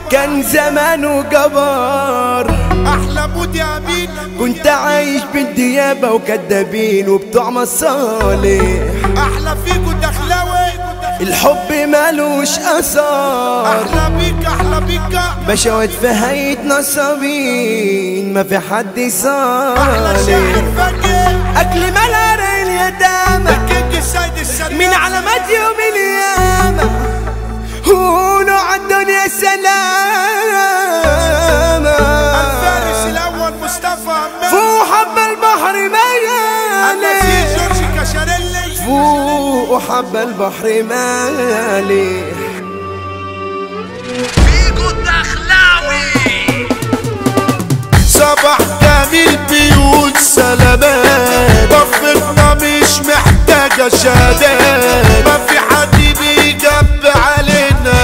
كان زمانه جبار احلى مود يا امين كنت عايش بالديابة وكدابين وبتوع مصالح احلى فيكو دخلاوي الحب مالوش اثار احلى بيك احلى بيك بشوت في هيئة نصابين ما في حد احلى صالح شاعر فجر اكل ملار اليتامى الكينج السيد السلام من علامات يوم القيامة قولوا عالدنيا الفارس سلامة الاول مصطفى عماد فوق حب البحر النسيج مالي جورج كشاريلي فوق حب البحر مالي فيكو الدخلاوي صباح جميل بيوت سلامات ضفتنا مش محتاجة شهادات ما في حد بيجب علينا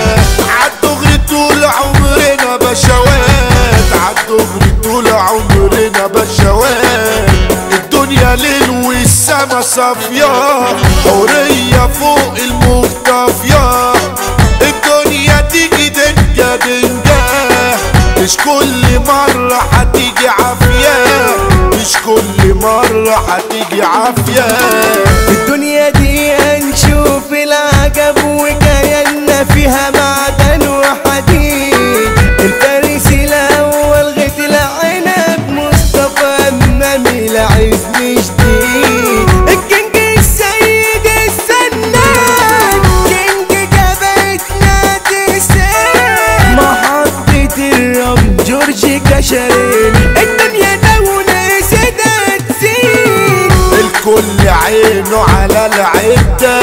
عالدغري طول عمرنا بشوات عالدغري طول عمرنا بشوات الدنيا ليل والسما صافية حورية فوق المختفية الدنيا تيجي دنجة دنجة مش كل مرة هتيجي عافية مش كل مرة هتيجي عافية الدنيا دي هنشوف العجب وكياننا فيها معدن وحديد الفارس الاول غيت العنب مصطفى امامي العز جديد الكينج السيد السنان كينج جبهتنا تسال محطة الرمل جورج كشرين الدنيا لو نسيت تسيب الكل عينه على العدة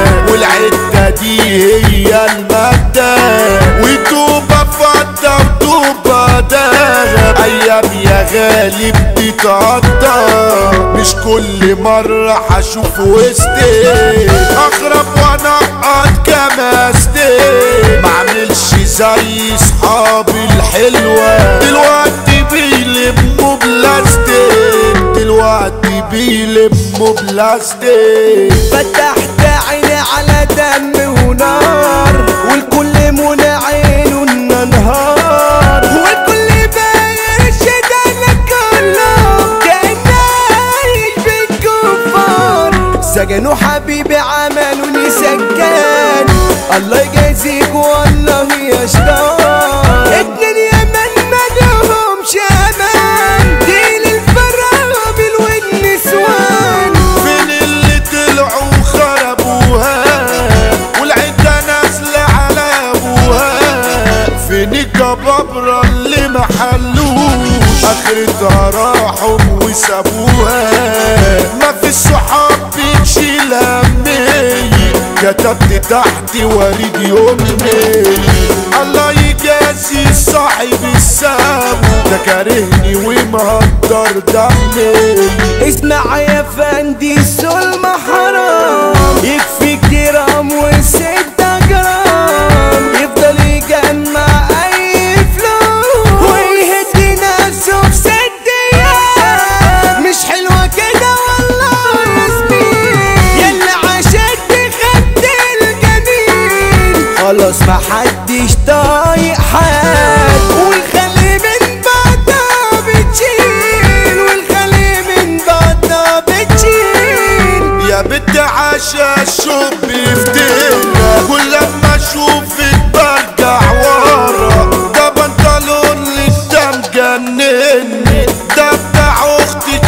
والعدة دي هي المادة وتوبة فضة وتوبة دهب أيام يا غالي بتتقضى مش كل مرة هشوف وسطي أغرب وأنقط كماستي معملش زي صحابي الحلوة دلوقتي بيلموا بلاستيك دلوقتي بيلموا بلاستيك فتحت عيني على دم ونار والكل منى عينه النهار والكل بايش انا كله كان عايش بالكفار سجنوا حبيبي عملوني سكان الله يجازيك والله يا شطار اتنين يمن مالهمش امان دي للفرامل والنسوان فين اللي طلعوا خربوها والعدة نازلة على ابوها فين الجبابرة اللي محلوش اخرتها راحوا وسابوها ما في الصحاب بتشيل همي كتبت تحت وريد يومي الله يجازي صاحب السام ده كارهني ومهدر دمي اسمع يا فندي الظلم حرام يكفي جرام وستة جرام يفضل يجمع اي فلوس ويهدي نفسه في ست ايام مش حلوة كده والله يا زميل يلا عشان تخد الجميل خلاص ما حدش طايق حد والخلي من بعدها بتشيل والخلي من بعدها بتشيل يا بنت عاشا الشوق بيفتنا كل لما اشوفك برجع ورا ده بنطلون لك ده مجنني ده بتاع اختك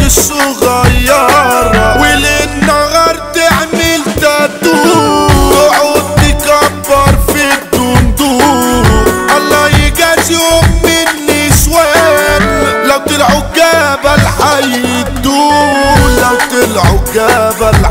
الصغيرة وللنهار تعمل تاتو تقعد تكبر في الدندور الله يجازي ام النسوان لو طلعوا جبل حيدون لو طلعوا جبل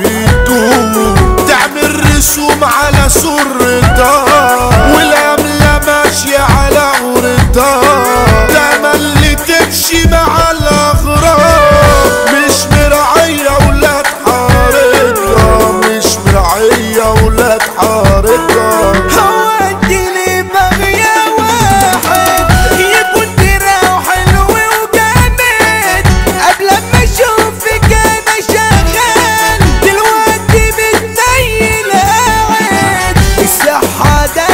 حيدون تعمل رسوم على سرتها والأملة ماشية على عورتها تملي تمشي مع الأغراب مش مراعية ولاد حارتها مش مراعية ولاد حارتها هو اديني بغية واحد يكون دراع حلو وجامد قبل ما اشوفك انا شغال دلوقتي بتنيل قاعد الصحة ده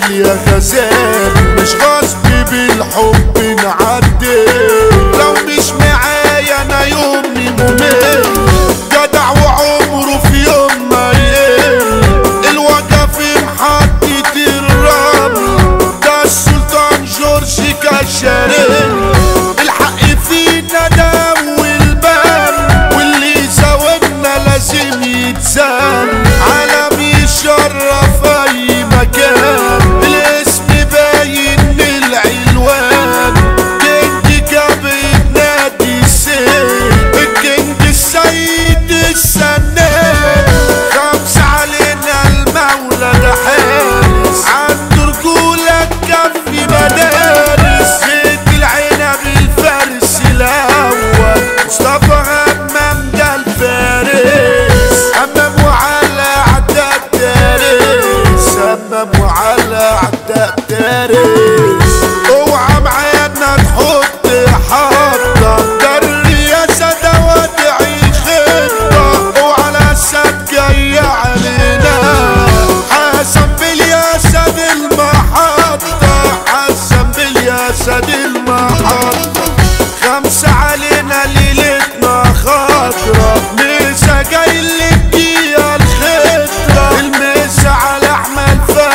غزال يا غزال مش غصب بالحب نعدي لو مش معايا انا يومي ممل جدع وعمره في يوم ما يقل الوجع في محطة الرمل ده السلطان جورج كشري الحق فينا ده والبال واللي زودنا لازم يتزال عالم يشرف اي مكان الاسم باين من العلوان كنت كبد نادي السيد الكنت السيد السنان خمس علينا المولى ده حارس عنده رجولة كفي مدارس زيت العنب الفارس الاول مصطفى همام ده الفارس همام وعلى عداء التاريس همام وعلى عداء التاريس اوعى معانا تحط حاطة ده الرياسة ده وادعي خطة اوعى الاسد جاي علينا حسن بالياسد المحطة حسن بالياسد المحطة خمسة علينا ليلتنا خضرة ميسا جاي لك يا الخطرة الميسا على احمد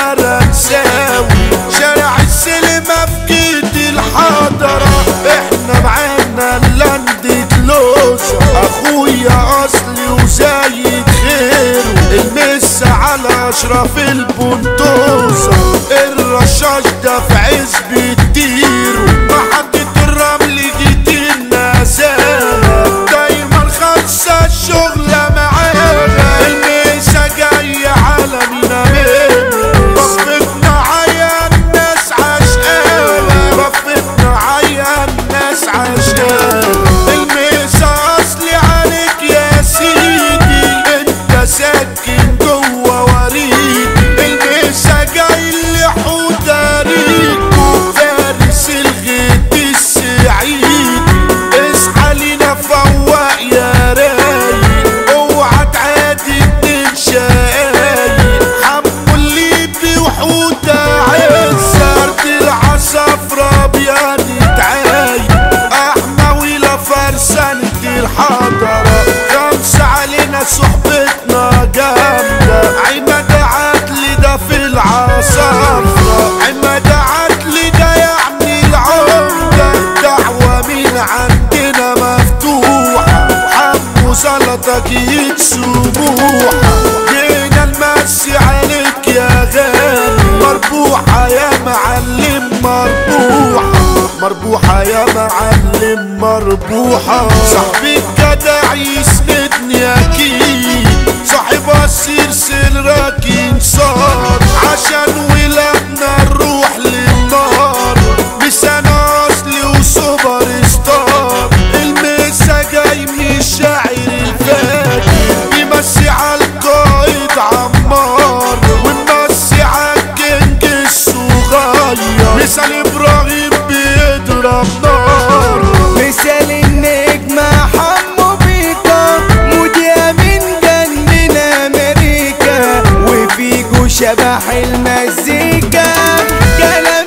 فرنساوي شارع السينما في جيت الحضرة احنا معانا لاند كلوزة اخويا اصلي وزايد خيره المسا على اشرف البندوزة الرشاش ده في عزب الديرو محطة الرمل جيت النزالة دايما خمسة الشغلة معانا الميسا جاية على مينا رفتنا عيا الناس عشقانة رفتنا عيا الناس عشقانة الميسا اصلي عليك يا سيدي انت ساكن جوا وريدي الميسا جاي اللي حوتاريكو فارس الغيط السعيد اصحى لينا فوق يا رايق اوعى تعادي اتنين شقايق حمو الليبي وحوتة عزة ارض العصافرة بيان تعايق احمى ولا فرسانة الحضرة خمسة علينا صحبتنا جامدة عماد عدلي ده في العصافرة عماد عدلي ده يعني العمدة دعوة من عندنا مفتوحة حمو سلطة جيت سموحة جينا نمسي عليك يا غالي مربوحة يا معلم مربوحة مربوحة يا معلم مربوحة صاحبي الجدع يسندني أكيد صاحب أسير سرك انصار عشان ولادنا نروح للنار بسنة أصلي وسوبر ستار المسا جاي من الشاعر الفاكر بيمسي على القائد عمار ونمسي على الكينج الصغير مثال إبراهيم بيضرب نار مثال النجم حمو بيكا مذيع من جنن امريكا وفيجو شبح المزيكا كلام